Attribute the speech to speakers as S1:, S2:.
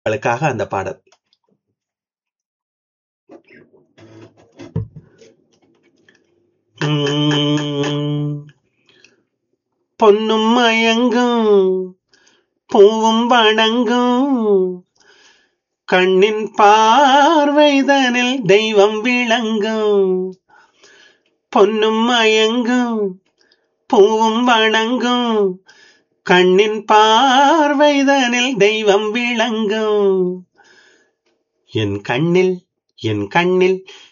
S1: உங்களுக்காக அந்த பாடல் உம், பொன்னும் மயங்கும் பூவும் வணங்கும் கண்ணின் பார்வைதனில் தெய்வம் விளங்கும் பொன்னும் மயங்கும் பூவும் வணங்கும் கண்ணின் பார்வைதனில் தெய்வம் விளங்கும் என் கண்ணில் என் கண்ணில்